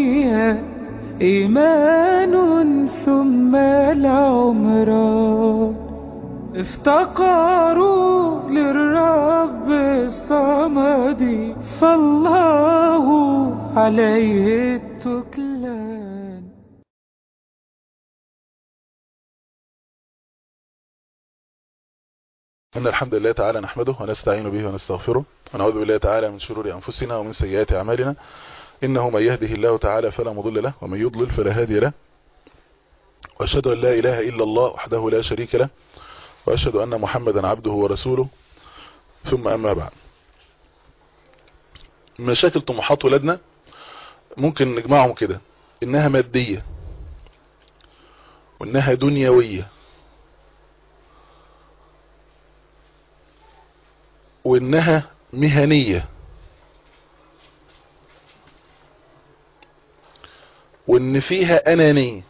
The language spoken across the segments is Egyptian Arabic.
الدنيا إيمان ثم العمر افتقروا للرب الصمد فالله عليه التكلان إن الحمد لله تعالى نحمده ونستعين به ونستغفره ونعوذ بالله تعالى من شرور أنفسنا ومن سيئات أعمالنا إنه من يهده الله تعالى فلا مضل له ومن يضلل فلا هادي له وأشهد أن لا إله إلا الله وحده لا شريك له وأشهد أن محمدا عبده ورسوله ثم أما بعد مشاكل طموحات ولادنا ممكن نجمعهم كده إنها مادية وإنها دنيوية وإنها مهنية وإن فيها أنانية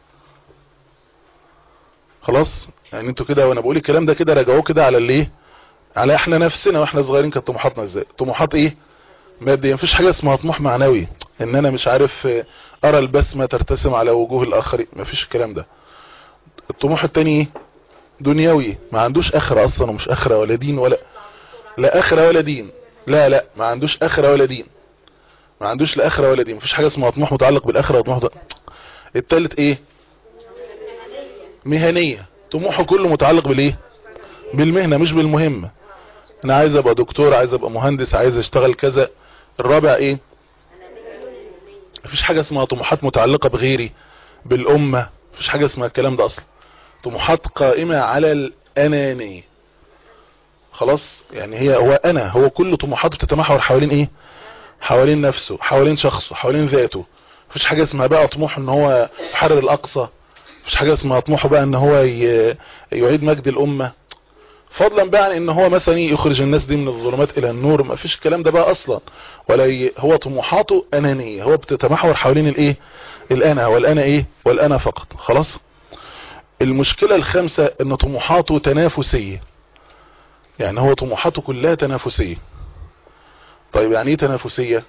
خلاص يعني انتوا كده وانا بقول الكلام ده كده راجعوه كده على الايه على احنا نفسنا واحنا صغيرين كانت طموحاتنا ازاي طموحات ايه ماديه مفيش حاجه اسمها طموح معنوي ان انا مش عارف ارى البسمه ترتسم على وجوه الاخرين مفيش الكلام ده الطموح التاني ايه دنيوي ما عندوش اخره اصلا ومش اخره ولا دين ولا لا اخره ولا دين لا لا ما عندوش اخره ولا دين ما عندوش لا اخره ولا دين مفيش حاجه اسمها طموح متعلق بالاخره وطموح ده التالت ايه مهنية طموحه كله متعلق بالايه بالمهنة مش بالمهمة انا عايز ابقى دكتور عايز ابقى مهندس عايز اشتغل كذا الرابع ايه مفيش حاجة اسمها طموحات متعلقة بغيري بالامة مفيش حاجة اسمها الكلام ده اصلا طموحات قائمة على الانانية خلاص يعني هي هو انا هو كل طموحاته بتتمحور حوالين ايه حوالين نفسه حوالين شخصه حوالين ذاته مفيش حاجة اسمها بقى طموح ان هو يحرر الاقصى مفيش حاجة اسمها طموحه بقى ان هو يعيد مجد الامة فضلا بقى عن ان هو مثلا يخرج الناس دي من الظلمات الى النور مفيش الكلام ده بقى اصلا ولا ي... هو طموحاته انانية هو بتتمحور حوالين الايه الانا والانا ايه والانا فقط خلاص المشكلة الخامسة ان طموحاته تنافسية يعني هو طموحاته كلها تنافسية طيب يعني ايه تنافسية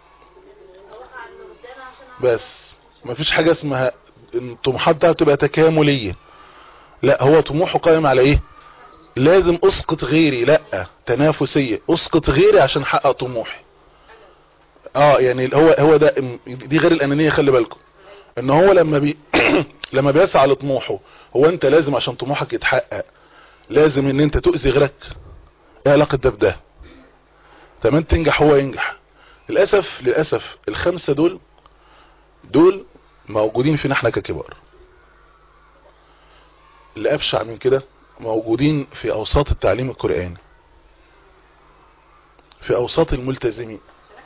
بس مفيش حاجة اسمها الطموحات بتاعته تبقى تكاملية لا هو طموحه قائم على ايه لازم اسقط غيري لا تنافسية اسقط غيري عشان احقق طموحي اه يعني هو هو ده دي غير الانانية خلي بالكم ان هو لما بي لما بيسعى لطموحه هو انت لازم عشان طموحك يتحقق لازم ان انت تؤذي غيرك ايه علاقة ده بده تمام تنجح هو ينجح للأسف للأسف الخمسة دول دول موجودين فينا احنا ككبار اللي ابشع من كده موجودين في اوساط التعليم القرآني في اوساط الملتزمين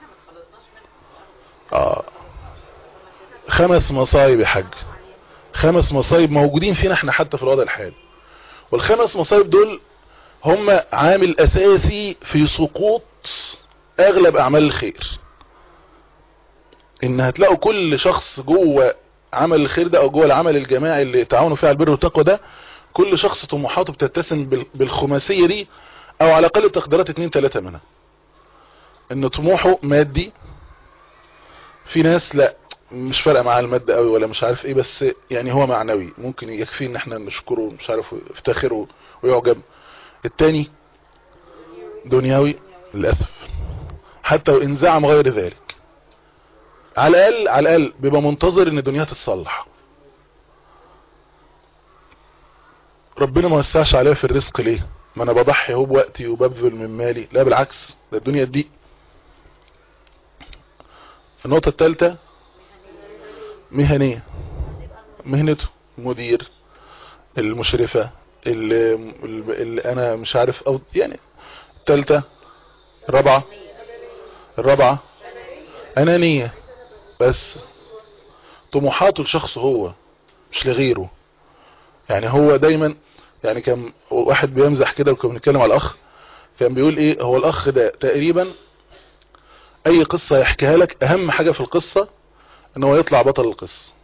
اه خمس مصايب يا حاج خمس مصايب موجودين فينا احنا حتى في الوضع الحالي والخمس مصايب دول هم عامل اساسي في سقوط اغلب اعمال الخير ان هتلاقوا كل شخص جوه عمل الخير ده او جوه العمل الجماعي اللي تعاونوا فيه على البر والتقوى ده كل شخص طموحاته بتتسم بالخماسية دي او على اقل تقديرات اتنين تلاتة منها ان طموحه مادي في ناس لا مش فارقه معاه المادة قوي ولا مش عارف ايه بس يعني هو معنوي ممكن يكفي ان احنا نشكره مش عارف يفتخر ويعجب التاني دنيوي للأسف حتى وان زعم غير ذلك على الاقل على الاقل بيبقى منتظر ان دنياه تتصلح ربنا ما وسعش عليا في الرزق ليه ما انا بضحي اهو بوقتي وببذل من مالي لا بالعكس ده الدنيا دي النقطة الثالثة مهنية مهنته مدير المشرفة اللي, اللي انا مش عارف او يعني الثالثة الرابعة الرابعة انانية بس طموحاته لشخصه هو مش لغيره يعني هو دايما يعني كان واحد بيمزح كده وكنا بنتكلم على الاخ كان بيقول ايه هو الاخ ده تقريبا اي قصة يحكيها لك اهم حاجة في القصة ان هو يطلع بطل القصة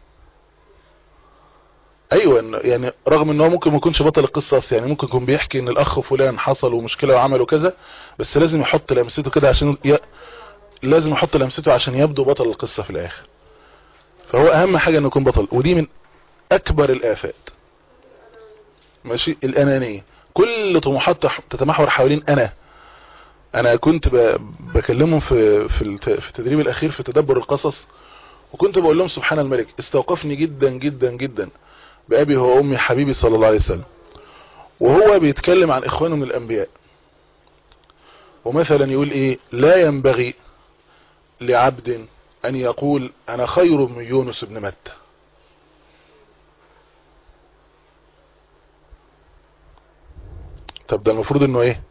ايوه يعني رغم ان هو ممكن ما يكونش بطل القصة يعني ممكن يكون بيحكي ان الاخ فلان حصل ومشكلة وعمل وكذا بس لازم يحط لمسته كده عشان ي... لازم يحط لمسته عشان يبدو بطل القصة في الاخر فهو اهم حاجة انه يكون بطل ودي من اكبر الافات ماشي الانانية كل طموحات تح- تتمحور حوالين انا انا كنت ب- بكلمهم في في الت- في التدريب الاخير في تدبر القصص وكنت بقول لهم سبحان الملك استوقفني جدا جدا جدا بأبي هو وأمي حبيبي صلى الله عليه وسلم وهو بيتكلم عن إخوانه من الأنبياء ومثلا يقول إيه لا ينبغي لعبد أن يقول أنا خير من يونس بن متى طب ده المفروض انه ايه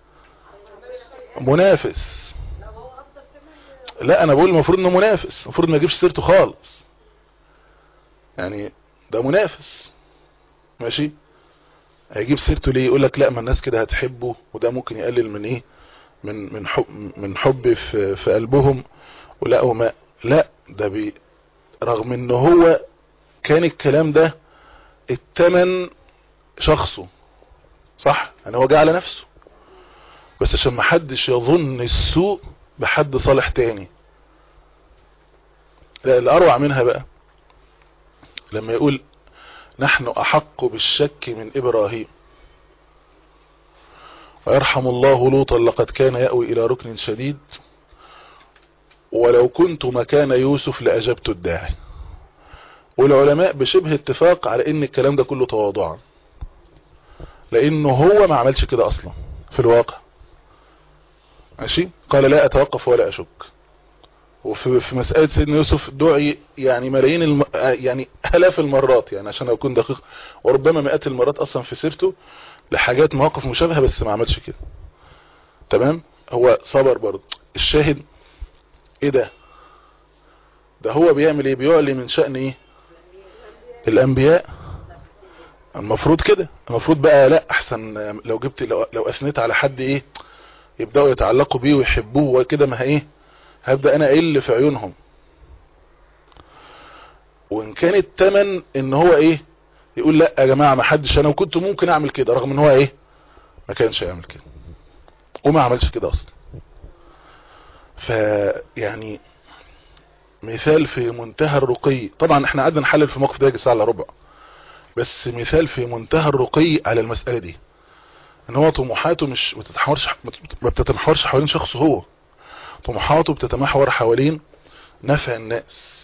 منافس لا انا بقول المفروض انه منافس المفروض ما يجيبش سيرته خالص يعني ده منافس ماشي هيجيب سيرته ليه يقول لك لا ما الناس كده هتحبه وده ممكن يقلل من ايه من من حب من حب في في قلبهم ولا وما لا ده بي رغم ان هو كان الكلام ده التمن شخصه صح يعني هو جه على نفسه بس عشان ما حدش يظن السوء بحد صالح تاني لا الاروع منها بقى لما يقول نحن احق بالشك من ابراهيم ويرحم الله لوطا لقد كان يأوي الى ركن شديد ولو كنت مكان يوسف لأجبت الداعي والعلماء بشبه اتفاق على ان الكلام ده كله تواضعا لانه هو ما عملش كده اصلا في الواقع ماشي قال لا اتوقف ولا اشك وفي في مسألة سيدنا يوسف دعي يعني ملايين الم... يعني الاف المرات يعني عشان اكون دقيق وربما مئات المرات اصلا في سيرته لحاجات مواقف مشابهة بس ما عملش كده تمام هو صبر برضه الشاهد ايه ده ده هو بيعمل ايه بيعلي من شأن ايه الانبياء المفروض كده المفروض بقى لا احسن لو جبت لو, لو اثنيت على حد ايه يبدأوا يتعلقوا بيه ويحبوه وكده ما ايه هبدأ انا اقل في عيونهم وان كان التمن ان هو ايه يقول لا يا جماعة ما حدش انا وكنت ممكن اعمل كده رغم ان هو ايه ما كانش يعمل كده وما عملش كده اصلا فيعني مثال في منتهى الرقي طبعا احنا قعدنا نحلل في الموقف ده يجي ساعة الا ربع بس مثال في منتهى الرقي على المسألة دي ان هو طموحاته مش بتتحورش ما بتتمحورش حوالين شخصه هو طموحاته بتتمحور حوالين نفع الناس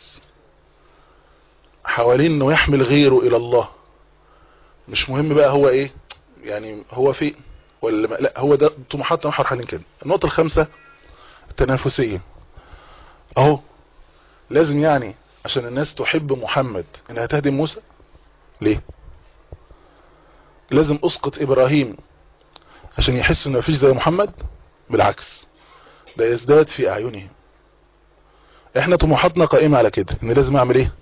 حوالين انه يحمل غيره الى الله مش مهم بقى هو ايه يعني هو فين ولا ما لا هو ده طموحات تمحور حوالين كده النقطة الخامسة التنافسية اهو لازم يعني عشان الناس تحب محمد انها تهدم موسى ليه لازم اسقط ابراهيم عشان يحسوا ان مفيش زي محمد بالعكس ده يزداد في اعينهم احنا طموحاتنا قائمة على كده ان لازم اعمل ايه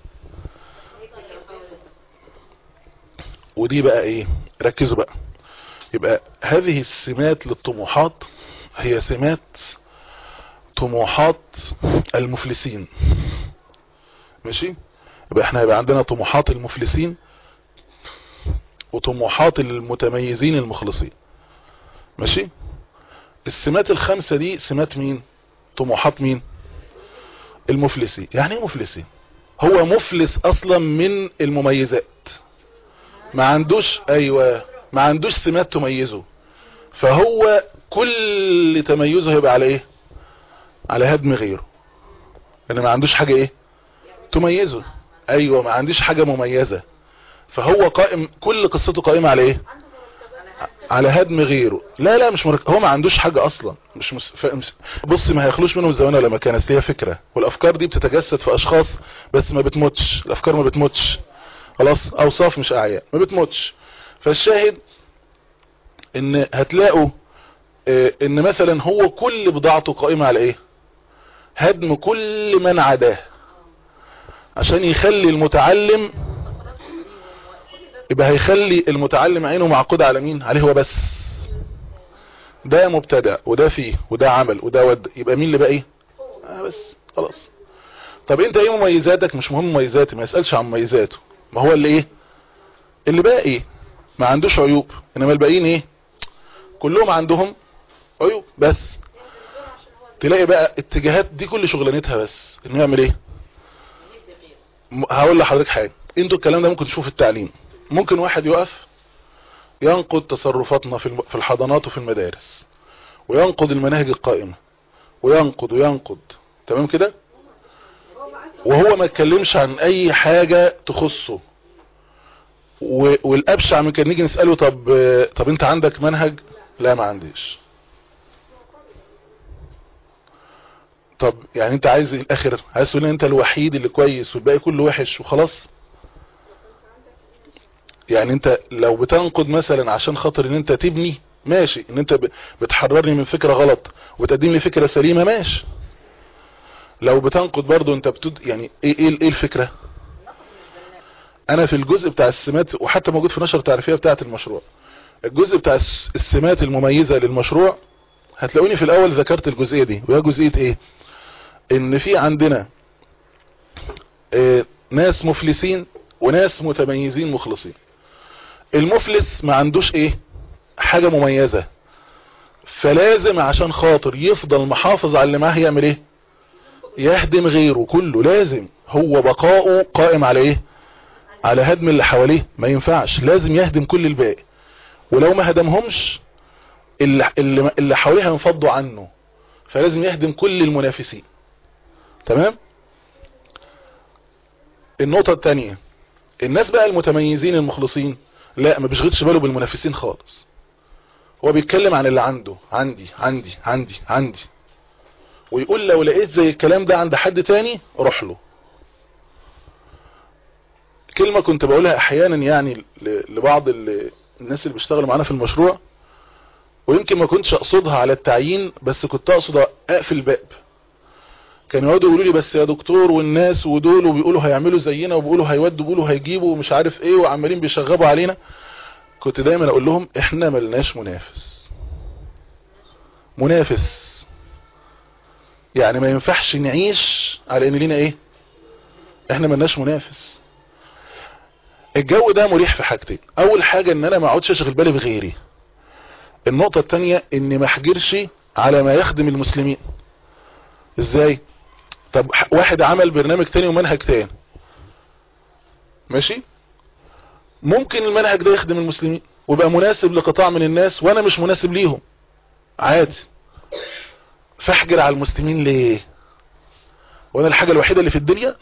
ودي بقى ايه ركزوا بقى يبقى هذه السمات للطموحات هي سمات طموحات المفلسين ماشي يبقى احنا يبقى عندنا طموحات المفلسين وطموحات المتميزين المخلصين ماشي السمات الخمسة دي سمات مين طموحات مين المفلسين يعني ايه مفلسين هو مفلس اصلا من المميزات ما عندوش ايوه ما عندوش سمات تميزه فهو كل تميزه هيبقى على ايه على هدم غيره لان ما عندوش حاجة ايه تميزه ايوه ما عنديش حاجة مميزة فهو قائم كل قصته قائمة على ايه على هدم غيره لا لا مش مرك... هو ما عندوش حاجة اصلا مش, مس... ف... مش... بص ما هيخلوش منهم الزمان ولا مكان اصل هي فكرة والافكار دي بتتجسد في اشخاص بس ما بتموتش الافكار ما بتموتش خلاص اوصاف مش اعياء ما بتموتش فالشاهد ان هتلاقوا اه ان مثلا هو كل بضاعته قائمة على ايه هدم كل من عداه عشان يخلي المتعلم يبقى هيخلي المتعلم عينه معقودة على مين عليه هو بس ده مبتدع وده فيه وده عمل وده ود يبقى مين اللي بقى ايه آه بس خلاص طب انت ايه مميزاتك مش مهم مميزاتي ما يسألش عن مميزاته ما هو اللي ايه اللي بقى ايه ما عندوش عيوب انما الباقيين ايه كلهم عندهم عيوب بس تلاقي بقى اتجاهات دي كل شغلانتها بس انه يعمل ايه م- هقول لحضرتك حاجة انتوا الكلام ده ممكن تشوفوا في التعليم ممكن واحد يقف ينقد تصرفاتنا في الم- في الحضانات وفي المدارس وينقد المناهج القائمة وينقد وينقد تمام كده وهو ما اتكلمش عن اي حاجة تخصه و- والابشع من كان نيجي نسأله طب طب انت عندك منهج لا ما عنديش طب يعني انت عايز الاخر عايز تقول ان انت الوحيد اللي كويس والباقي كله وحش وخلاص يعني انت لو بتنقد مثلا عشان خاطر ان انت تبني ماشي ان انت ب- بتحررني من فكرة غلط وتقدم لي فكرة سليمة ماشي لو بتنقد برضو انت بتد يعني ايه ايه, ايه الفكرة انا في الجزء بتاع السمات وحتى موجود في نشر تعريفية بتاعة المشروع الجزء بتاع الس- السمات المميزة للمشروع هتلاقوني في الاول ذكرت الجزئية دي وهي جزئية ايه ان في عندنا اه ناس مفلسين وناس متميزين مخلصين المفلس ما عندوش ايه حاجة مميزة فلازم عشان خاطر يفضل محافظ على اللي معاه يعمل ايه يهدم غيره كله لازم هو بقاؤه قائم على ايه على هدم اللي حواليه ما ينفعش لازم يهدم كل الباقي ولو ما هدمهمش اللي, اللي, اللي حواليه هينفضوا عنه فلازم يهدم كل المنافسين تمام النقطة التانية الناس بقى المتميزين المخلصين لا ما بيشغلش باله بالمنافسين خالص هو بيتكلم عن اللي عنده عندي عندي عندي عندي ويقول لو لقيت زي الكلام ده عند حد تاني روح له كلمة كنت بقولها احيانا يعني ل- لبعض ال- الناس اللي بيشتغلوا معانا في المشروع ويمكن ما كنتش اقصدها على التعيين بس كنت اقصد اقفل الباب كانوا يقعدوا يقولوا لي بس يا دكتور والناس ودول وبيقولوا هيعملوا زينا وبيقولوا هيودوا بيقولوا هيجيبوا ومش عارف ايه وعمالين بيشغبوا علينا كنت دايما اقول لهم احنا ملناش منافس منافس يعني ما ينفعش نعيش على ان لينا ايه احنا ملناش منافس الجو ده مريح في حاجتين اول حاجة ان انا ما اقعدش اشغل بالي بغيري النقطة التانية اني ما احجرش على ما يخدم المسلمين ازاي طب ح- واحد عمل برنامج تاني ومنهج تاني ماشي ممكن المنهج ده يخدم المسلمين ويبقى مناسب لقطاع من الناس وانا مش مناسب ليهم عادي فاحجر على المسلمين ليه وانا الحاجة الوحيدة اللي في الدنيا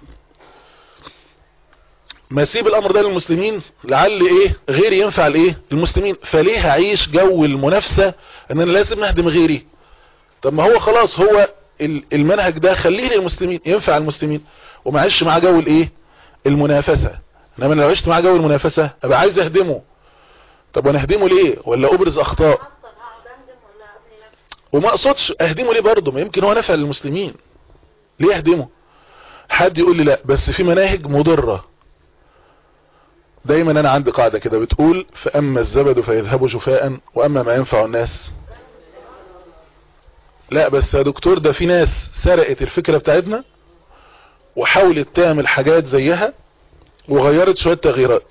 ما اسيب الامر ده للمسلمين لعل ايه غيري ينفع لايه المسلمين فليه هعيش جو المنافسة ان انا لازم اهدم غيري طب ما هو خلاص هو ال- المنهج ده خليه للمسلمين ينفع المسلمين وما عيش معاه جو الايه المنافسة انما أنا لو عشت معاه جو المنافسة ابقى عايز اهدمه طب وانا اهدمه ليه ولا ابرز اخطاء افضل هقعد اهدم ولا ابني نفسي وما اقصدش اهدمه ليه برضه ما يمكن هو نفع للمسلمين ليه اهدمه حد يقول لي لا بس في مناهج مضرة دايما انا عندي قاعدة كده بتقول فاما الزبد فيذهب جفاء واما ما ينفع الناس لا بس يا دكتور ده في ناس سرقت الفكرة بتاعتنا وحاولت تعمل حاجات زيها وغيرت شوية تغييرات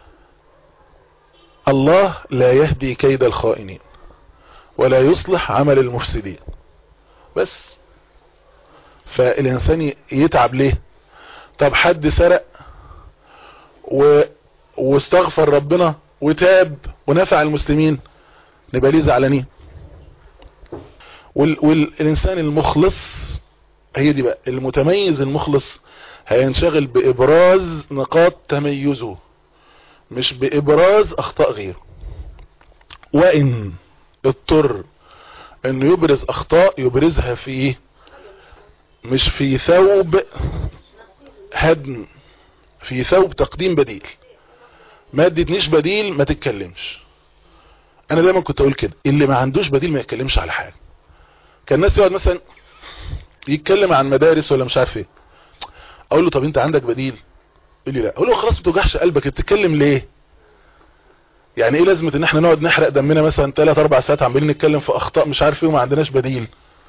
الله لا يهدي كيد الخائنين ولا يصلح عمل المفسدين بس فالإنسان يتعب ليه طب حد سرق و... واستغفر ربنا وتاب ونفع المسلمين نبقى ليه زعلانين وال... والإنسان المخلص هي دي بقى المتميز المخلص هينشغل بإبراز نقاط تميزه مش بإبراز أخطاء غيره وإن اضطر انه يبرز اخطاء يبرزها في ايه مش في ثوب هدم في ثوب تقديم بديل ما ادتنيش بديل ما تتكلمش انا دايما كنت اقول كده اللي ما عندوش بديل ما يتكلمش على حاجة كان الناس يقعد مثلا يتكلم عن مدارس ولا مش عارف ايه اقول له طب انت عندك بديل يقول لي لا اقول له خلاص ما توجعش قلبك تتكلم ليه يعني ايه لازمة ان احنا نقعد نحرق دمنا مثلا 3 4 ساعات عمالين نتكلم في اخطاء مش عارف ايه وما عندناش بديل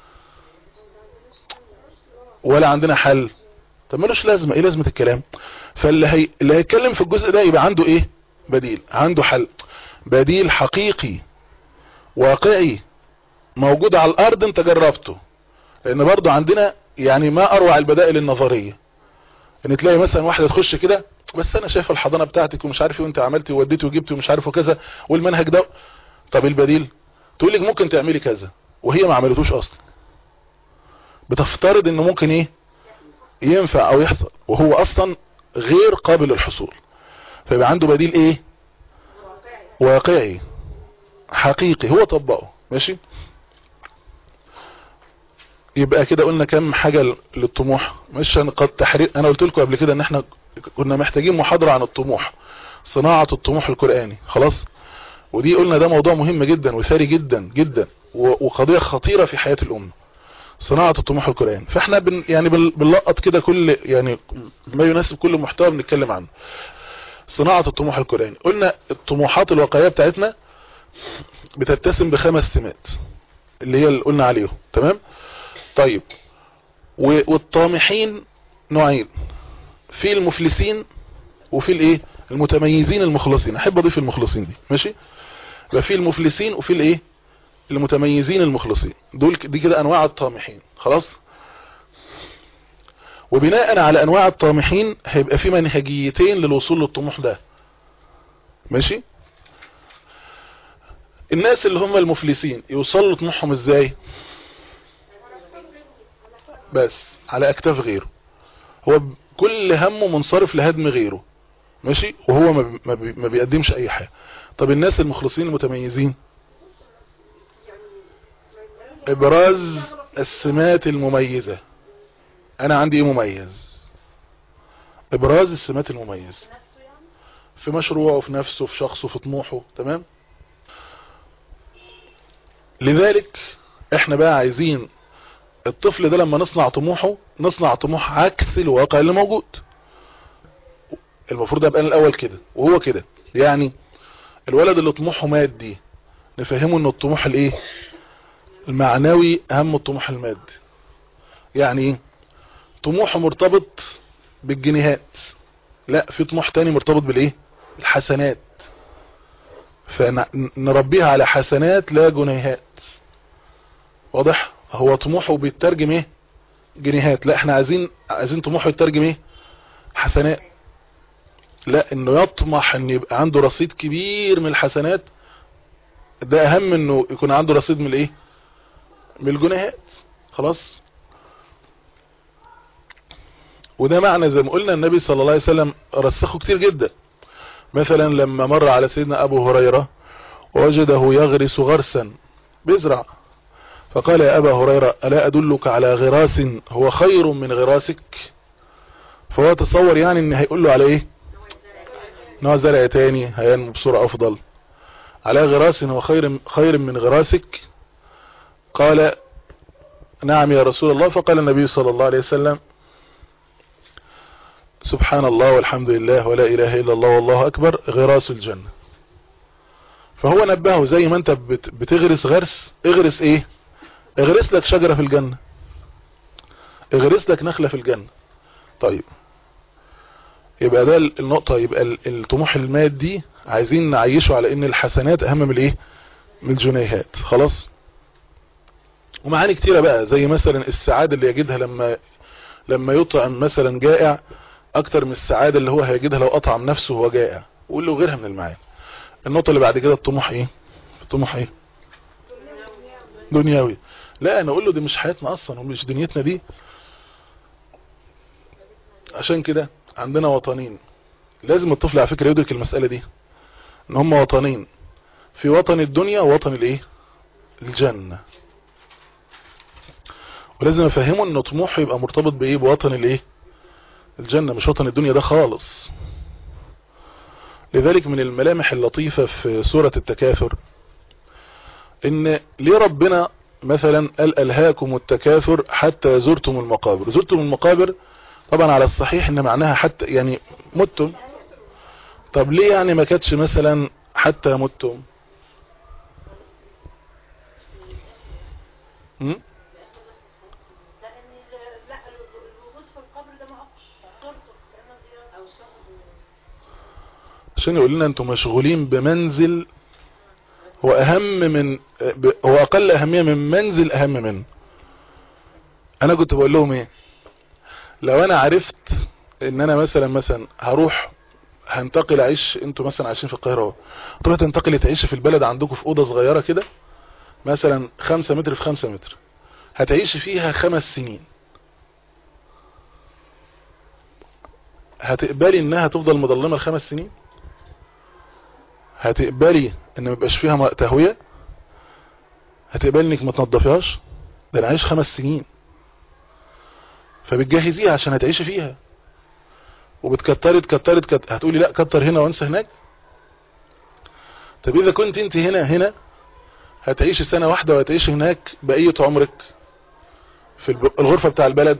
ولا عندنا حل طب ملوش لازمة ايه لازمة الكلام فاللي هي... اللي هيتكلم في الجزء ده يبقى عنده ايه بديل عنده حل بديل حقيقي واقعي موجود على الارض انت جربته لان برضو عندنا يعني ما اروع البدائل النظرية ان تلاقي مثلا واحده تخش كده بس انا شايف الحضانه بتاعتك ومش عارف ايه وانت عملتي ووديتي وجبتي ومش عارف وكذا والمنهج ده طب البديل تقول لك ممكن تعملي كذا وهي ما عملتوش اصلا بتفترض انه ممكن ايه ينفع او يحصل وهو اصلا غير قابل للحصول فيبقى عنده بديل ايه واقعي حقيقي هو طبقه ماشي يبقى كده قلنا كم حاجة للطموح مش قد تحرير انا قلت لكم قبل كده ان احنا كنا محتاجين محاضرة عن الطموح صناعة الطموح القرآني خلاص ودي قلنا ده موضوع مهم جدا وثري جدا جدا وقضية خطيرة في حياة الأمة صناعة الطموح القرآني فاحنا بن يعني بنلقط كده كل يعني ما يناسب كل محتوى بنتكلم عنه صناعة الطموح القرآني قلنا الطموحات الواقعية بتاعتنا بتتسم بخمس سمات اللي هي اللي قلنا عليهم تمام طيب والطامحين نوعين في المفلسين وفي الايه المتميزين المخلصين احب اضيف المخلصين دي ماشي يبقى في المفلسين وفي الايه المتميزين المخلصين دول دي كده انواع الطامحين خلاص وبناء على انواع الطامحين هيبقى في منهجيتين للوصول للطموح ده ماشي الناس اللي هم المفلسين يوصلوا لطموحهم ازاي بس على اكتاف غيره هو كل همه منصرف لهدم غيره ماشي وهو ما بيقدمش اي حاجة طب الناس المخلصين المتميزين ابراز السمات المميزة انا عندي ايه مميز ابراز السمات المميزة في مشروعه في نفسه في شخصه في طموحه تمام لذلك احنا بقى عايزين الطفل ده لما نصنع طموحه نصنع طموح عكس الواقع اللي موجود المفروض ابقى الاول كده وهو كده يعني الولد اللي طموحه مادي نفهمه ان الطموح الايه المعنوي اهم الطموح المادي يعني ايه طموحه مرتبط بالجنيهات لا في طموح تاني مرتبط بالايه الحسنات فنربيها على حسنات لا جنيهات واضح هو طموحه بيترجم ايه جنيهات لا احنا عايزين عايزين طموحه يترجم ايه حسنات لا انه يطمح ان يبقى عنده رصيد كبير من الحسنات ده اهم انه يكون عنده رصيد من الايه من الجنيهات خلاص وده معنى زي ما قلنا النبي صلى الله عليه وسلم رسخه كتير جدا مثلا لما مر على سيدنا ابو هريرة وجده يغرس غرسا بيزرع فقال يا ابا هريرة الا ادلك على غراس هو خير من غراسك فهو تصور يعني ان هيقول له على ايه نوع زرع تاني هينمو بصورة افضل على غراس هو خير, خير من غراسك قال نعم يا رسول الله فقال النبي صلى الله عليه وسلم سبحان الله والحمد لله ولا اله الا الله والله اكبر غراس الجنة فهو نبهه زي ما انت بتغرس غرس اغرس ايه اغرس لك شجرة في الجنة اغرس لك نخلة في الجنة طيب يبقى ده النقطة يبقى الطموح المادي عايزين نعيشه على ان الحسنات اهم من الايه من الجنيهات خلاص ومعاني كتيرة بقى زي مثلا السعادة اللي يجدها لما لما يطعم مثلا جائع اكتر من السعادة اللي هو هيجدها لو اطعم نفسه وهو جائع وقول له غيرها من المعاني النقطة اللي بعد كده الطموح ايه الطموح ايه دنيوي لا انا اقول له دي مش حياتنا اصلا ومش دنيتنا دي عشان كده عندنا وطنين لازم الطفل على فكرة يدرك المسألة دي ان هم وطنين في وطن الدنيا ووطن الايه الجنة ولازم افهمه ان طموحه يبقى مرتبط بايه بوطن الايه الجنة مش وطن الدنيا ده خالص لذلك من الملامح اللطيفة في سورة التكاثر ان ليه ربنا مثلا قال ألهاكم التكاثر حتى زرتم المقابر زرتم المقابر طبعا على الصحيح ان معناها حتى يعني متم طب ليه يعني ما كانتش مثلا حتى متم م? لان ال- لا ال- الوجود في القبر ده مؤقت صورته كانه زياره او صورته عشان يقول لنا انتم مشغولين بمنزل هو اهم من ب- هو اقل اهمية من منزل اهم منه انا كنت بقول لهم ايه لو انا عرفت ان انا مثلا مثلا هروح هنتقل اعيش انتوا مثلا عايشين في القاهره اهو تروح تنتقل تعيش في البلد عندكم في اوضه صغيره كده مثلا خمسة متر في خمسة متر هتعيش فيها خمس سنين هتقبلي انها تفضل مظلمه الخمس سنين هتقبلي ان ما يبقاش فيها م- تهويه هتقبلي انك ما تنضفيهاش ده انا عايش خمس سنين فبتجهزيها عشان هتعيشي فيها وبتكتري تكتري تكتري هتقولي لا كتر هنا وانسى هناك طب اذا كنت انت هنا هنا هتعيشي سنة واحدة وهتعيشي هناك بقية عمرك في الب- الغرفة بتاع البلد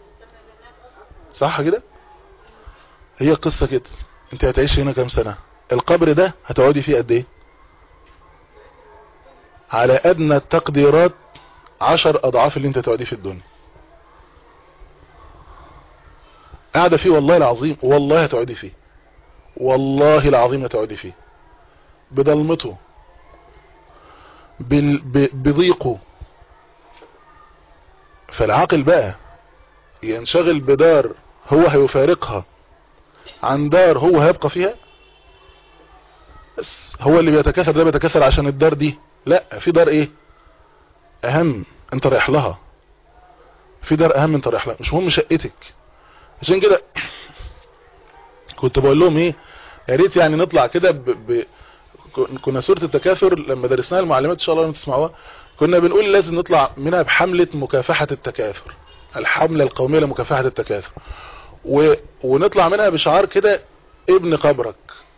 صح كده هي قصة كده انت هتعيشي هنا كام سنة القبر ده هتقعدي فيه قد ايه على ادنى التقديرات عشر اضعاف اللي انت هتقعديه في الدنيا قاعدة فيه والله العظيم والله هتقعدي فيه والله العظيم هتقعدي فيه بضلمته بال- ب- بضيقه فالعاقل بقى ينشغل بدار هو هيفارقها عن دار هو هيبقى فيها بس هو اللي بيتكاثر ده بيتكاثر عشان الدار دي لا في دار ايه اهم انت رايح لها في دار اهم انت رايح لها مش مهم شقتك عشان كده كنت بقول لهم ايه يا ريت يعني نطلع كده ب... ب... كنا سورة التكاثر لما درسناها المعلمات ان شاء الله لما تسمعوها كنا بنقول لازم نطلع منها بحملة مكافحة التكاثر الحملة القومية لمكافحة التكاثر و... ونطلع منها بشعار كده ابن قبرك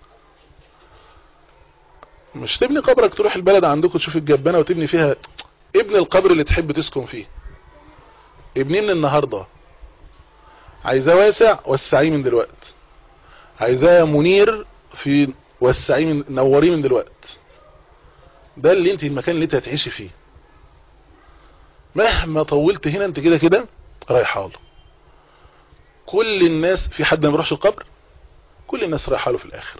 مش تبني قبرك تروح البلد عندكم تشوف الجبانة وتبني فيها ابن القبر اللي تحب تسكن فيه ابنين النهاردة عايزاه واسع وسعيه من دلوقت عايزاه منير في وسعيه من نوريه من دلوقت ده اللي انت المكان اللي انت هتعيشي فيه مهما طولت هنا انت كده كده رايحه له كل الناس في حد ما بيروحش القبر كل الناس رايحه له في الاخر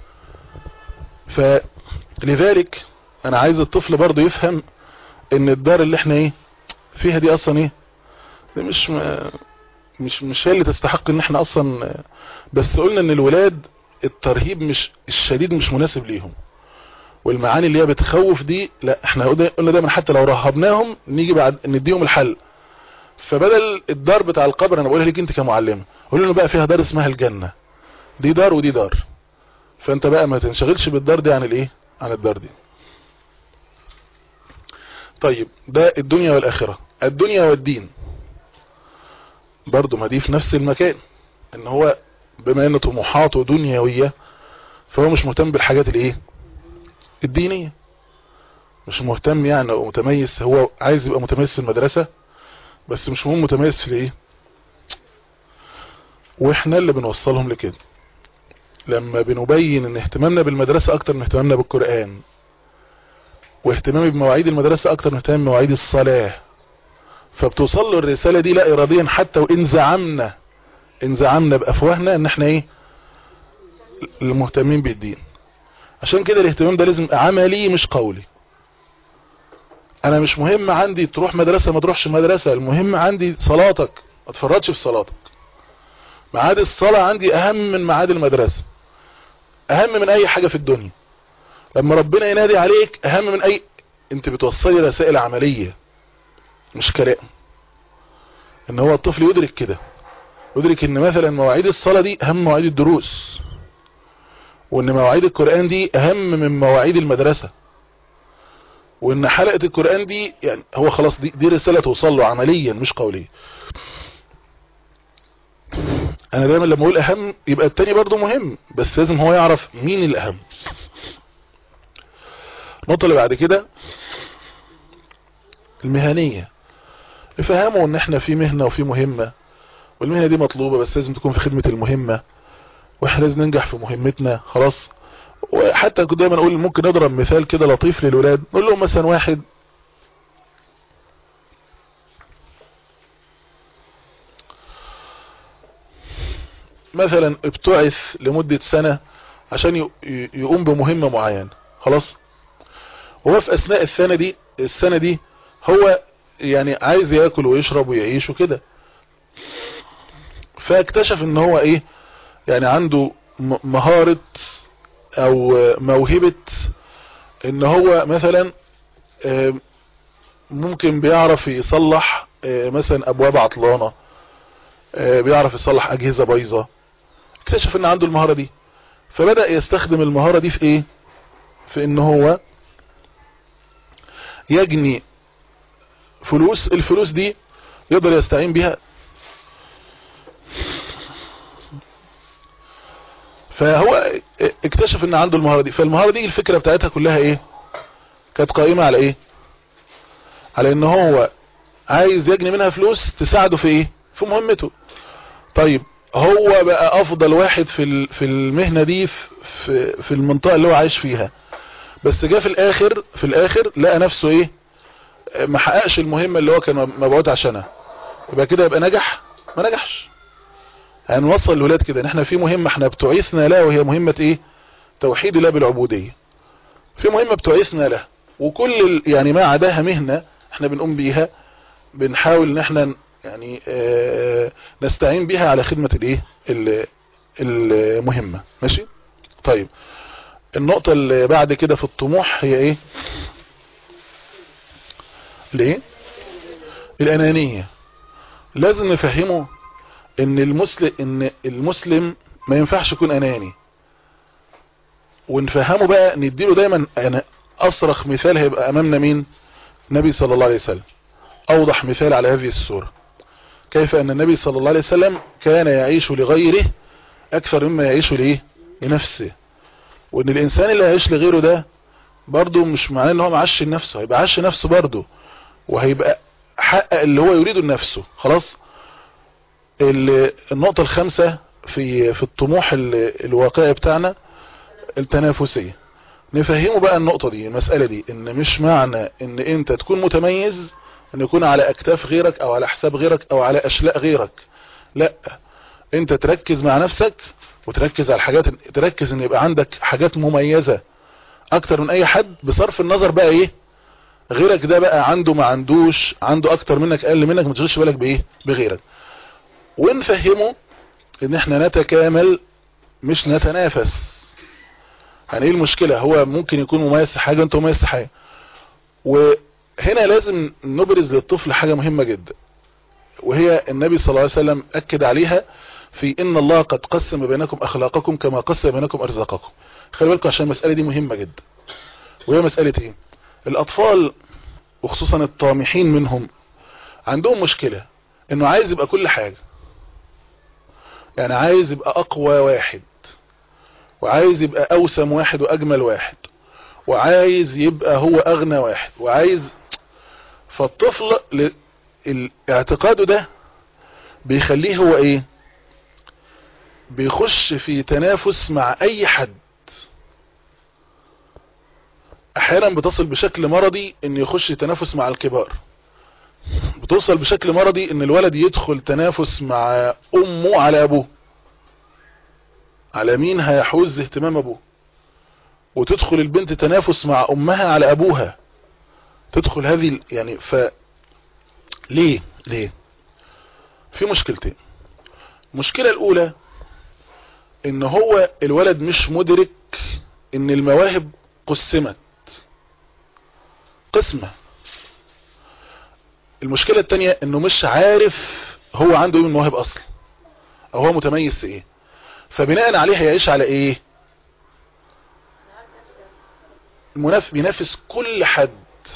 فلذلك انا عايز الطفل برضه يفهم ان الدار اللي احنا ايه فيها دي اصلا ايه دي مش ما مش مش هي اللي تستحق ان احنا اصلا بس قلنا ان الولاد الترهيب مش الشديد مش مناسب ليهم والمعاني اللي هي بتخوف دي لا احنا قلنا دايما حتى لو رهبناهم نيجي بعد نديهم الحل فبدل الدار بتاع القبر انا بقولها ليك انت كمعلمه قول له بقى فيها دار اسمها الجنه دي دار ودي دار فانت بقى ما تنشغلش بالدار دي عن الايه عن الدار دي طيب ده الدنيا والاخره الدنيا والدين برضو ما دي في نفس المكان ان هو بما ان طموحاته دنيوية فهو مش مهتم بالحاجات الايه الدينية مش مهتم يعني او متميز هو عايز يبقى متميز في المدرسة بس مش مهم متميز في الايه واحنا اللي بنوصلهم لكده لما بنبين ان اهتمامنا بالمدرسة اكتر من اهتمامنا بالقرآن واهتمامي بمواعيد المدرسة اكتر من اهتمامي بمواعيد الصلاة فبتوصل له الرسالة دي لا اراديا حتى وان زعمنا ان زعمنا بافواهنا ان احنا ايه المهتمين بالدين عشان كده الاهتمام ده لازم عملي مش قولي انا مش مهم عندي تروح مدرسة ما تروحش مدرسة المهم عندي صلاتك ما تفرطش في صلاتك ميعاد الصلاة عندي اهم من ميعاد المدرسة اهم من اي حاجة في الدنيا لما ربنا ينادي عليك اهم من اي انت بتوصلي رسائل عملية مش كلام ان هو الطفل يدرك كده يدرك ان مثلا مواعيد الصلاة دي اهم مواعيد الدروس وان مواعيد القرآن دي اهم من مواعيد المدرسة وان حلقة القرآن دي يعني هو خلاص دي, دي رسالة توصل له عمليا مش قوليا انا دايما لما اقول اهم يبقى التاني برضو مهم بس لازم هو يعرف مين الاهم النقطة اللي بعد كده المهنية افهموا ان احنا في مهنة وفي مهمة والمهنة دي مطلوبة بس لازم تكون في خدمة المهمة واحنا لازم ننجح في مهمتنا خلاص وحتى كنت دايما اقول ممكن نضرب مثال كده لطيف للولاد نقول لهم مثلا واحد مثلا ابتعث لمدة سنة عشان يقوم بمهمة معينة خلاص هو في اثناء السنة دي السنة دي هو يعني عايز ياكل ويشرب ويعيش وكده فاكتشف ان هو ايه يعني عنده م- مهارة او موهبة ان هو مثلا آه، ممكن بيعرف يصلح آه، مثلا ابواب عطلانة آه، بيعرف يصلح اجهزة بايظة اكتشف ان عنده المهارة دي فبدأ يستخدم المهارة دي في ايه في ان هو يجني فلوس الفلوس دي يقدر يستعين بيها فهو اكتشف ان عنده المهارة دي فالمهارة دي الفكرة بتاعتها كلها ايه كانت قائمة على ايه على ان هو عايز يجني منها فلوس تساعده في ايه في مهمته طيب هو بقى افضل واحد في ال- في المهنة دي في في- في المنطقة اللي هو عايش فيها بس جه في الاخر في الاخر لقى نفسه ايه ما حققش المهمة اللي هو كان مبعوث عشانها يبقى كده يبقى نجح ما نجحش هنوصل الولاد كده ان احنا في مهمة احنا بتعيثنا لها وهي مهمة ايه توحيد الله بالعبودية في مهمة بتعيثنا لها وكل ال- يعني ما عداها مهنة احنا بنقوم بيها بنحاول ان احنا ن- يعني اه نستعين بيها على خدمة الايه ال- المهمة ماشي طيب النقطة اللي بعد كده في الطموح هي ايه ليه الانانية لازم نفهمه ان المسلم ان المسلم ما ينفعش يكون اناني ونفهمه بقى نديله دايما أنا اصرخ مثال هيبقى امامنا مين النبي صلى الله عليه وسلم اوضح مثال على هذه الصورة كيف ان النبي صلى الله عليه وسلم كان يعيش لغيره اكثر مما يعيش ليه لنفسه وان الانسان اللي هيعيش لغيره ده برضه مش معناه ان هو معش لنفسه هيبقى عاش نفسه برضه وهيبقى حقق اللي هو يريده لنفسه خلاص ال- النقطة الخامسة في في الطموح ال- الواقعي بتاعنا التنافسية نفهمه بقى النقطة دي المسألة دي ان مش معنى ان انت تكون متميز ان يكون على اكتاف غيرك او على حساب غيرك او على اشلاء غيرك لا انت تركز مع نفسك وتركز على الحاجات تركز ان يبقى عندك حاجات مميزة اكتر من اي حد بصرف النظر بقى ايه غيرك ده بقى عنده ما عندوش عنده اكتر منك اقل منك ما تشغلش بالك بايه بغيرك ونفهمه ان احنا نتكامل مش نتنافس يعني ايه المشكلة هو ممكن يكون مميز في حاجة انت مميز في حاجة وهنا لازم نبرز للطفل حاجة مهمة جدا وهي النبي صلى الله عليه وسلم اكد عليها في ان الله قد قسم بينكم اخلاقكم كما قسم بينكم ارزاقكم خلي بالكم عشان المسألة دي مهمة جدا وهي مسألة ايه الاطفال وخصوصا الطامحين منهم عندهم مشكلة انه عايز يبقى كل حاجة يعني عايز يبقى اقوى واحد وعايز يبقى اوسم واحد واجمل واحد وعايز يبقى هو اغنى واحد وعايز فالطفل ل- ال- اعتقاده ده بيخليه هو ايه بيخش في تنافس مع اي حد احيانا بتصل بشكل مرضي ان يخش تنافس مع الكبار بتوصل بشكل مرضي ان الولد يدخل تنافس مع امه على ابوه على مين هيحوز اهتمام ابوه وتدخل البنت تنافس مع امها على ابوها تدخل هذه ال- يعني ف ليه ليه في مشكلتين المشكلة الاولى ان هو الولد مش مدرك ان المواهب قسمت قسمة المشكلة التانية انه مش عارف هو عنده ايه من مواهب اصلا او هو متميز في ايه فبناء عليه هيعيش على ايه مناف بينافس كل حد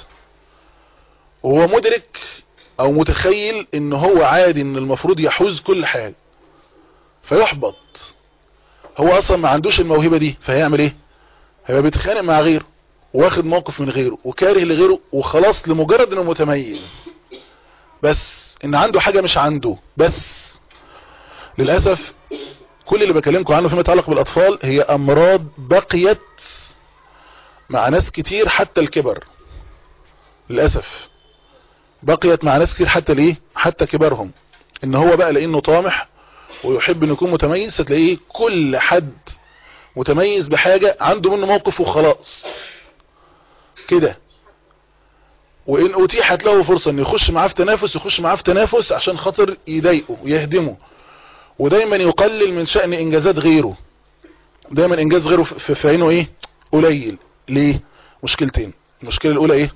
وهو مدرك او متخيل ان هو عادي ان المفروض يحوز كل حاجة فيحبط هو اصلا ما عندوش الموهبة دي فهيعمل ايه هيبقى بيتخانق مع غيره واخد موقف من غيره وكاره لغيره وخلاص لمجرد انه متميز بس ان عنده حاجة مش عنده بس للأسف كل اللي بكلمكم عنه فيما يتعلق بالأطفال هي أمراض بقيت مع ناس كتير حتى الكبر للأسف بقيت مع ناس كتير حتى ليه حتى كبرهم ان هو بقى لانه طامح ويحب انه يكون متميز فتلاقيه كل حد متميز بحاجة عنده منه موقف وخلاص كده وان اتيحت له فرصة انه يخش معاه في تنافس يخش معاه في تنافس عشان خاطر يضايقه ويهدمه ودايما يقلل من شأن انجازات غيره دايما انجاز غيره في في عينه ايه قليل ليه مشكلتين المشكلة الاولى ايه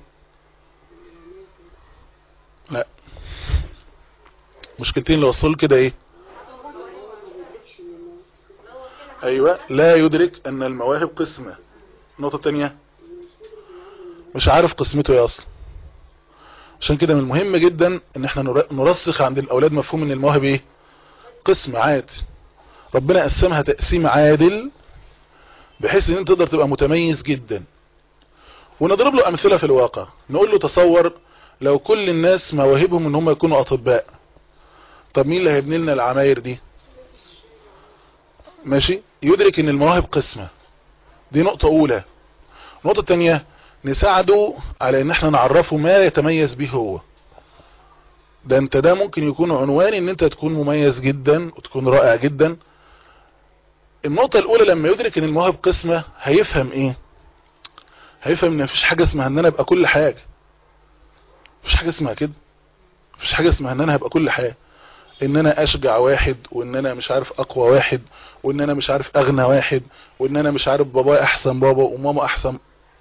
لا مشكلتين اللي وصلوا كده ايه ايوه لا يدرك ان المواهب قسمة النقطة التانية مش عارف قسمته ايه اصلا عشان كده من المهم جدا ان احنا نر- نرسخ عند الاولاد مفهوم ان المواهب ايه قسم عادي ربنا قسمها تقسيم عادل بحيث ان انت تقدر تبقى متميز جدا ونضرب له امثلة في الواقع نقول له تصور لو كل الناس مواهبهم ان هم يكونوا اطباء طب مين اللي هيبني لنا العماير دي ماشي يدرك ان المواهب قسمة دي نقطة اولى النقطة التانية نساعده على ان احنا نعرفه ما يتميز به هو ده انت ده ممكن يكون عنوان ان انت تكون مميز جدا وتكون رائع جدا النقطة الاولى لما يدرك ان المواهب قسمة هيفهم ايه هيفهم ان مفيش حاجة اسمها ان انا ابقى كل حاجة مفيش حاجة اسمها كده مفيش حاجة اسمها ان انا هبقى كل حاجة ان انا اشجع واحد وان انا مش عارف اقوى واحد وان انا مش عارف اغنى واحد وان انا مش عارف بابا احسن بابا وماما احسن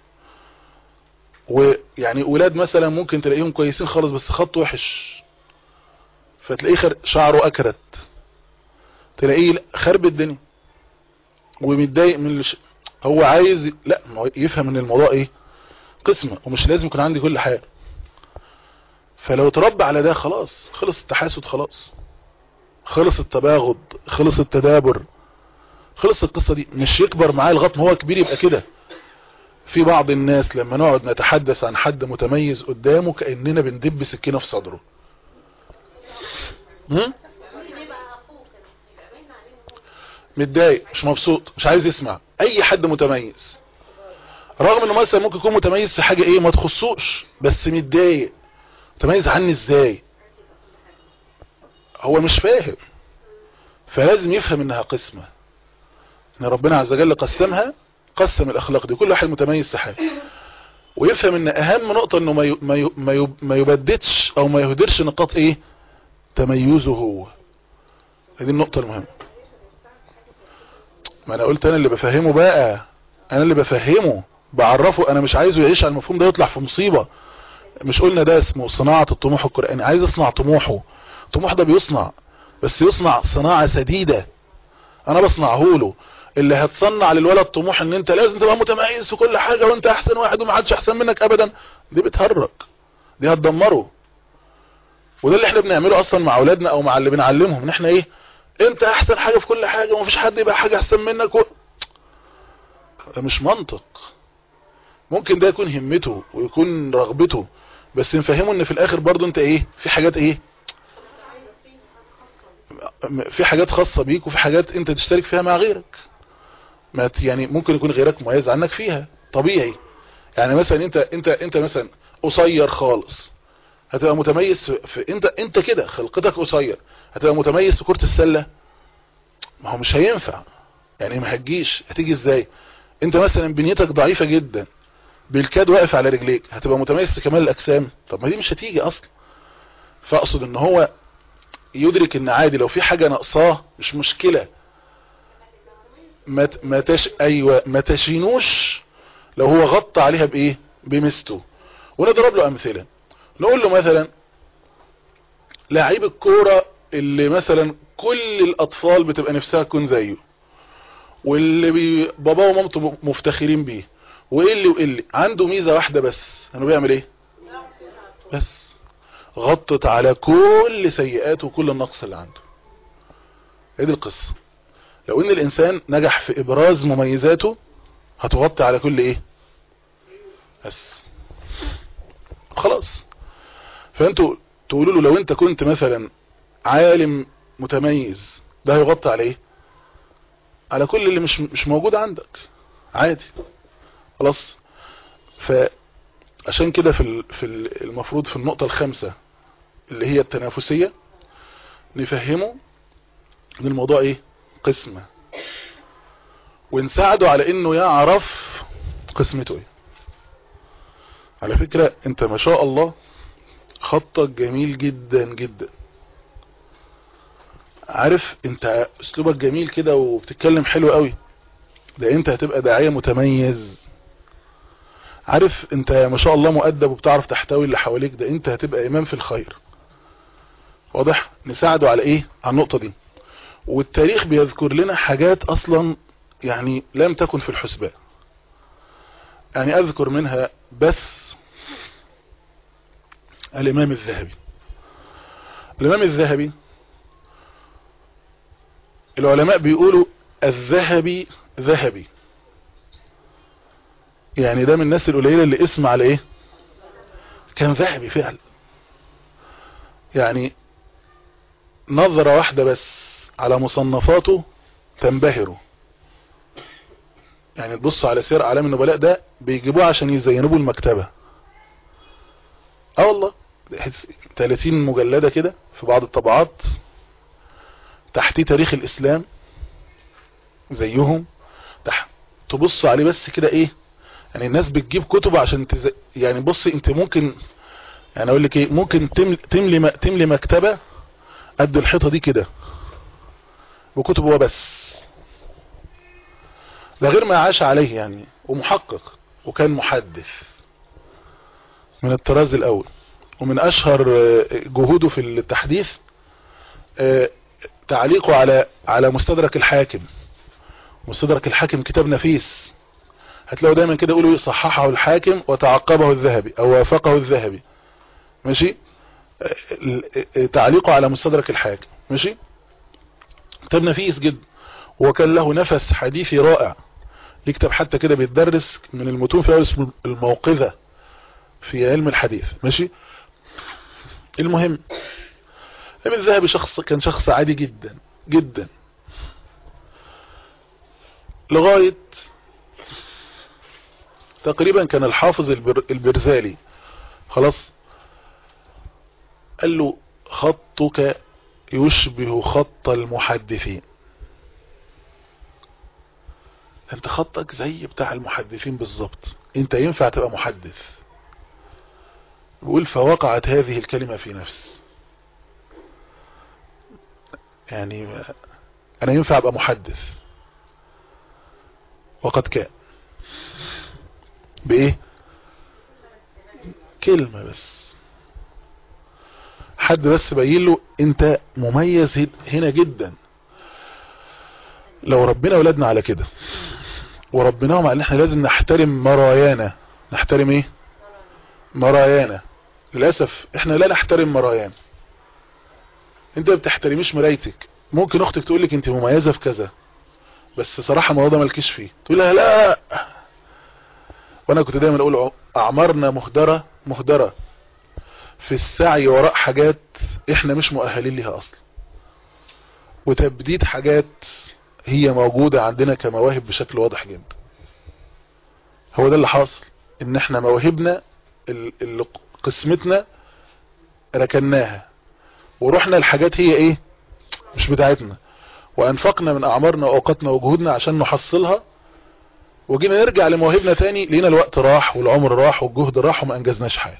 ويعني ولاد مثلا ممكن تلاقيهم كويسين خالص بس خط وحش فتلاقيه خر... شعره اكرت تلاقيه خرب الدنيا ومتضايق من الش... هو عايز ي- لا ما هو يفهم ان الموضوع ايه قسمة ومش لازم يكون عندي كل حاجة فلو تربى على ده خلاص خلص التحاسد خلاص خلص التباغض خلص التدابر خلص القصة دي مش يكبر معاه لغايه ما هو كبير يبقى كده في بعض الناس لما نقعد نتحدث عن حد متميز قدامه كأننا بندب سكينة في صدره هم؟ ممكن يبقى اخوه كده يبقى باين عليه إن هو متضايق مش مبسوط مش عايز يسمع اي حد متميز رغم انه مثلا ممكن يكون متميز في حاجة ايه ما تخصوش بس متضايق متميز عني ازاي هو مش فاهم فلازم يفهم انها قسمة ان ربنا عز وجل قسمها قسم الاخلاق دي كل واحد متميز في حاجة ويفهم ان اهم نقطة انه ما ي- ما ي- ما ي- ما يبددش او ما يهدرش نقاط ايه تميزه هو هذه النقطة المهمة ما انا قلت انا اللي بفهمه بقى انا اللي بفهمه بعرفه انا مش عايزه يعيش على المفهوم ده يطلع في مصيبة مش قلنا ده اسمه صناعة الطموح القرآني عايز اصنع طموحه الطموح ده بيصنع بس يصنع صناعة سديدة انا بصنعه له اللي هتصنع للولد طموح ان انت لازم تبقى متميز في كل حاجة وانت احسن واحد وما حدش احسن منك ابدا دي بتهرج دي هتدمره وده اللي احنا بنعمله اصلا مع اولادنا او مع اللي بنعلمهم ان احنا ايه انت احسن حاجة في كل حاجة ومفيش حد يبقى حاجة احسن منك و... ده مش منطق ممكن ده يكون همته ويكون رغبته بس نفهمه ان في الاخر برضو انت ايه في حاجات ايه م- في حاجات خاصة بيك وفي حاجات انت تشترك فيها مع غيرك ما ت- يعني ممكن يكون غيرك مميز عنك فيها طبيعي يعني مثلا انت انت انت مثلا قصير خالص هتبقى متميز في, في انت انت كده خلقتك قصير هتبقى متميز في كرة السلة ما هو مش هينفع يعني ما هتجيش هتيجي ازاي انت مثلا بنيتك ضعيفة جدا بالكاد واقف على رجليك هتبقى متميز في كمال الاجسام طب ما دي مش هتيجي اصلا فاقصد ان هو يدرك ان عادي لو في حاجة ناقصاه مش مشكلة ما ت- ما تش ايوه ما تشينوش لو هو غطى عليها بايه بمسته ونضرب له امثله نقول له مثلا لعيب الكوره اللي مثلا كل الاطفال بتبقى نفسها تكون زيه واللي بي باباه ومامته مفتخرين بيه وايه اللي وايه اللي عنده ميزه واحده بس انه بيعمل ايه بس غطت على كل سيئاته وكل النقص اللي عنده هي دي القصه لو ان الانسان نجح في ابراز مميزاته هتغطي على كل ايه بس خلاص فانتوا تقولوا له لو انت كنت مثلا عالم متميز ده هيغطي على ايه على كل اللي مش مش موجود عندك عادي خلاص فعشان كده في ال- في ال- المفروض في النقطة الخامسة اللي هي التنافسية نفهمه ان الموضوع ايه قسمة ونساعده على انه يعرف قسمته ايه على فكرة انت ما شاء الله خطك جميل جدا جدا عارف انت اسلوبك جميل كده وبتتكلم حلو قوي ده انت هتبقى داعية متميز عارف انت ما شاء الله مؤدب وبتعرف تحتوي اللي حواليك ده انت هتبقى امام في الخير واضح نساعده على ايه على النقطة دي والتاريخ بيذكر لنا حاجات اصلا يعني لم تكن في الحسبان يعني اذكر منها بس الامام الذهبي الامام الذهبي العلماء بيقولوا الذهبي ذهبي يعني ده من الناس القليلة اللي اسم على ايه كان ذهبي فعلا يعني نظرة واحدة بس على مصنفاته تنبهروا يعني تبصوا على سير اعلام النبلاء ده بيجيبوه عشان يزينوه المكتبة اه والله 30 مجلدة كده في بعض الطبعات تحتيه تاريخ الاسلام زيهم تحت تبص عليه بس كده ايه يعني الناس بتجيب كتب عشان تز... يعني بصي انت ممكن يعني اقول لك ايه ممكن تملي تملي, م... تملي مكتبة قد الحيطة دي كده وكتب هو بس ده غير ما عاش عليه يعني ومحقق وكان محدث من الطراز الاول ومن اشهر جهوده في التحديث تعليقه على على مستدرك الحاكم مستدرك الحاكم كتاب نفيس هتلاقوا دايما كده يقولوا صححه الحاكم وتعقبه الذهبي او وافقه الذهبي ماشي تعليقه على مستدرك الحاكم ماشي كتاب نفيس جدا وكان له نفس حديثي رائع ليه كتاب حتى كده بيتدرس من المتون في اسمه الموقظة في علم الحديث ماشي المهم ابن الذهبي شخص كان شخص عادي جدا جدا لغاية تقريبا كان الحافظ البر البرزالي خلاص قال له خطك يشبه خط المحدثين انت خطك زي بتاع المحدثين بالظبط انت ينفع تبقى محدث بيقول فوقعت هذه الكلمة في نفس يعني انا ينفع ابقى محدث وقد كان بايه كلمة بس حد بس بين له انت مميز هنا جدا لو ربنا ولادنا على كده وربناهم على ان احنا لازم نحترم مرايانا نحترم ايه مرايانا للأسف احنا لا نحترم مرايانا انت ما بتحترميش مرايتك ممكن اختك تقول لك انت مميزة في كذا بس صراحة الموضوع مالكيش فيه تقول لها لا وانا كنت دايما اقول اعمارنا مهدرة مهدرة في السعي وراء حاجات احنا مش مؤهلين ليها اصلا وتبديد حاجات هي موجودة عندنا كمواهب بشكل واضح جدا هو ده اللي حاصل ان احنا مواهبنا اللي قسمتنا ركناها ورحنا الحاجات هي ايه مش بتاعتنا وانفقنا من اعمارنا واوقاتنا وجهودنا عشان نحصلها وجينا نرجع لمواهبنا تاني لقينا الوقت راح والعمر راح والجهد راح وما انجزناش حاجه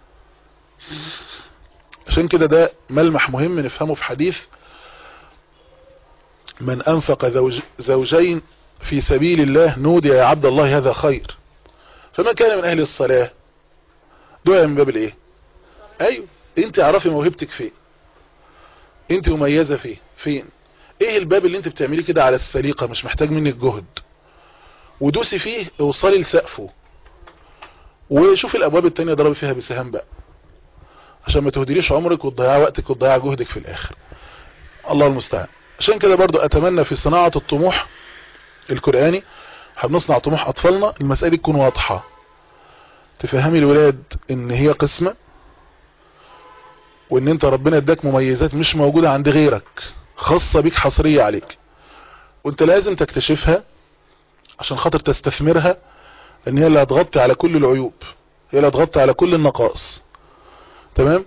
عشان كده ده ملمح مهم نفهمه في حديث من انفق زوج زوجين في سبيل الله نودي يا عبد الله هذا خير فمن كان من اهل الصلاة دعاء من باب الايه ايوه انت اعرفي موهبتك فين انت مميزة فيه فين ايه الباب اللي انت بتعمليه كده على السليقة مش محتاج منك جهد ودوسي فيه اوصلي لسقفه وشوفي الابواب التانية ضربي فيها بسهام بقى عشان ما تهدريش عمرك وتضيع وقتك وتضيع جهدك في الاخر الله المستعان عشان كده برضو اتمنى في صناعة الطموح القرآني هنصنع طموح اطفالنا المسألة دي تكون واضحة تفهمي الولاد ان هي قسمة وان انت ربنا اداك مميزات مش موجودة عند غيرك خاصة بيك حصرية عليك وانت لازم تكتشفها عشان خاطر تستثمرها ان هي اللي هتغطي على كل العيوب هي اللي هتغطي على كل النقائص تمام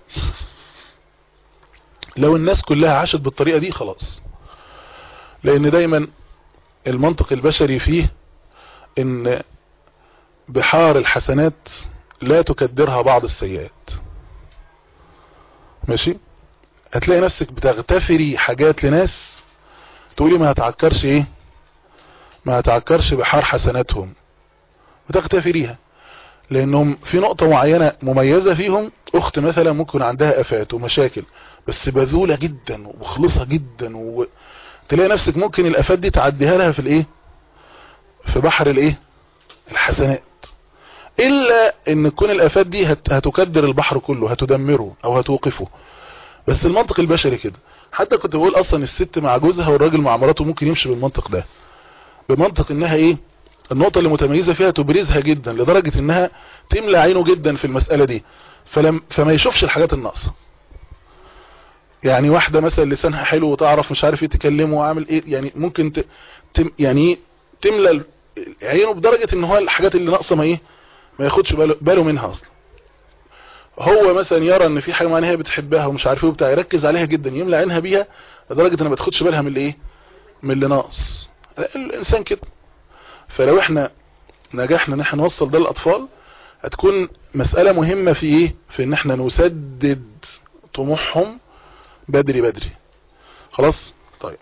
لو الناس كلها عاشت بالطريقة دي خلاص لان دايما المنطق البشري فيه ان بحار الحسنات لا تكدرها بعض السيئات ماشي هتلاقي نفسك بتغتفري حاجات لناس تقولي ما هتعكرش ايه ما هتعكرش بحار حسناتهم وتغتفريها لانهم في نقطة معينة مميزة فيهم اخت مثلا ممكن عندها افات ومشاكل بس بذولة جدا ومخلصة جدا وتلاقي نفسك ممكن الافات دي تعديها لها في الايه في بحر الايه الحسنات الا ان تكون الافات دي هت... هتكدر البحر كله هتدمره او هتوقفه بس المنطق البشري كده حتى كنت بقول اصلا الست مع جوزها والراجل مع مراته ممكن يمشي بالمنطق ده بمنطق انها ايه النقطة اللي متميزة فيها تبرزها جدا لدرجة انها تملى عينه جدا في المسألة دي فلم فما يشوفش الحاجات الناقصة يعني واحدة مثلا لسانها حلو وتعرف مش عارف ايه تكلمه وعامل ايه يعني ممكن ت... تم يعني تملى ال- عينه بدرجة ان هو الحاجات اللي ناقصة ما ايه ما ياخدش باله, باله منها اصلا هو مثلا يرى ان في حاجة معينة هي بتحبها ومش عارف ايه وبتاع يركز عليها جدا يملى عينها بيها لدرجة ان ما تاخدش بالها من اللي ايه من اللي ناقص الانسان كده فلو احنا نجحنا ان احنا نوصل ده للاطفال هتكون مسألة مهمة في ايه في ان احنا نسدد طموحهم بدري بدري خلاص طيب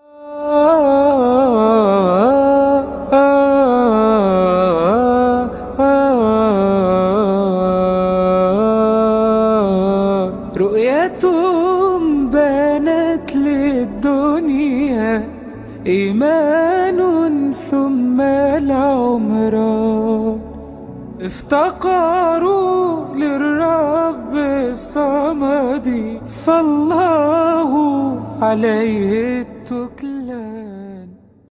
رؤيتهم بانت للدنيا إيمان ثم العمران افتقروا للرب الصمد فالله عليه